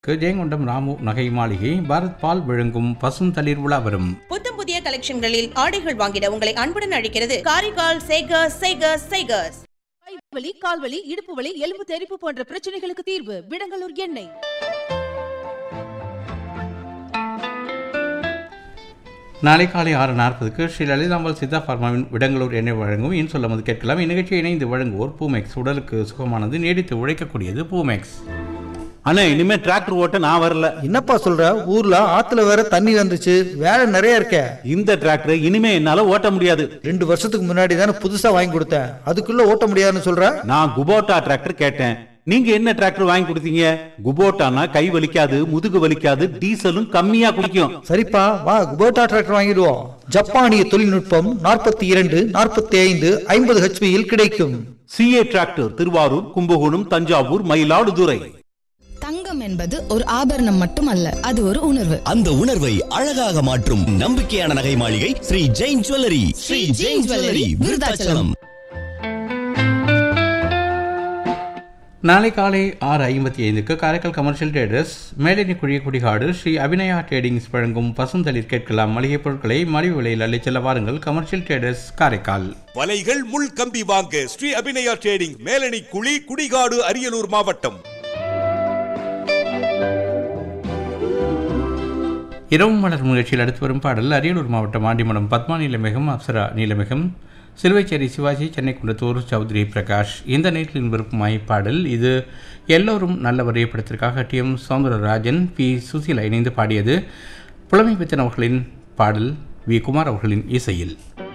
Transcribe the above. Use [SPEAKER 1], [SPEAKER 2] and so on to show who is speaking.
[SPEAKER 1] ஜெயங்கொண்டம் ராமு நகை மாளிகை பாரத் பால் விழுங்கும் பசுந்தளிர் உலா வரும்
[SPEAKER 2] புத்தம் புதிய கலெக்ஷன்களில் ஆடைகள் வாங்கிட உங்களை அன்புடன் அழைக்கிறது காரைக்கால் சேகர்ஸ் சேகர்ஸ் சேகர்ஸ்
[SPEAKER 3] வலி கால்வலி இடுப்பு வலி எலும்பு தெறிப்பு போன்ற பிரச்சனைகளுக்கு தீர்வு விடங்கலூர் எண்ணெய்
[SPEAKER 1] நாளை காலை ஆறு நாற்பதுக்கு ஸ்ரீ லலிதாம்பாள் சித்தா பார்மாவின் விடங்களூர் எண்ணெய் வழங்கும் இன் சொல்லும்போது கேட்கலாம் இந்நிகழ்ச்சியை இணைந்து வழங்குவோர் பூமெக்ஸ் உடலுக்கு சுகமானது நீடித்து உழைக்கக்கூடியது பூமெக்ஸ்
[SPEAKER 4] அண்ணா இனிமே டிராக்டர் ஓட்ட நான் வரல
[SPEAKER 5] என்னப்பா சொல்ற ஊர்ல ஆத்துல வேற தண்ணி வந்துச்சு வேலை நிறைய இருக்கே
[SPEAKER 4] இந்த டிராக்டர் இனிமே என்னால ஓட்ட முடியாது
[SPEAKER 5] ரெண்டு வருஷத்துக்கு முன்னாடி தானே புதுசா வாங்கி கொடுத்தேன் அதுக்குள்ள ஓட்ட முடியாதுன்னு சொல்ற
[SPEAKER 4] நான் குபோட்டா டிராக்டர் கேட்டேன் நீங்க என்ன டிராக்டர் வாங்கி கொடுத்தீங்க குபோட்டானா கை வலிக்காது முதுகு வலிக்காது டீசலும் கம்மியா குடிக்கும்
[SPEAKER 5] சரிப்பா வா குபோட்டா டிராக்டர் வாங்கிடுவோம் ஜப்பானிய தொழில்நுட்பம் நாற்பத்தி இரண்டு நாற்பத்தி ஐந்து ஐம்பது ஹெச்பியில் கிடைக்கும்
[SPEAKER 4] சிஏ டிராக்டர் திருவாரூர் கும்பகோணம் தஞ்சாவூர் மயிலாடுதுறை
[SPEAKER 6] தங்கம் என்பது ஒரு ஆபரணம் மட்டுமல்ல அது ஒரு உணர்வு
[SPEAKER 7] அந்த உணர்வை அழகாக மாற்றும் நம்பிக்கையான நகை மாளிகை ஸ்ரீ ஜெயின் ஜுவல்லரி ஸ்ரீ ஜெயின் ஜுவல்லரி விருதாச்சலம்
[SPEAKER 1] நாளை காலை ஆறு ஐம்பத்தி ஐந்துக்கு காரைக்கால் கமர்ஷியல் ட்ரேடர்ஸ் மேலணி குழிய குடிகாடு ஸ்ரீ அபிநயா ட்ரேடிங்ஸ் வழங்கும் பசுந்தளிர் கேட்கலாம் மளிகை பொருட்களை மலிவு விலையில் அள்ளிச் செல்ல வாருங்கள் கமர்ஷியல் ட்ரேடர்ஸ் காரைக்கால்
[SPEAKER 8] வலைகள் முள் கம்பி வாங்க ஸ்ரீ அபிநயா ட்ரேடிங் மேலணி குழி குடிகாடு அரியலூர் மாவட்டம்
[SPEAKER 1] இரவு மலர் முயற்சியில் அடுத்து வரும் பாடல் அரியலூர் மாவட்டம் ஆண்டிமடம் பத்மா நீலமிகம் அப்சரா நீலமிகம் சிலுவைச்சேரி சிவாஜி சென்னை குண்டத்தூர் சௌத்ரி பிரகாஷ் இந்த நேரத்தில் விருப்பமாய் பாடல் இது எல்லோரும் நல்லவர் படத்திற்காக டி எம் சௌந்தரராஜன் பி சுசீலா இணைந்து பாடியது புலமை பித்தன் அவர்களின் பாடல் வி குமார் அவர்களின் இசையில்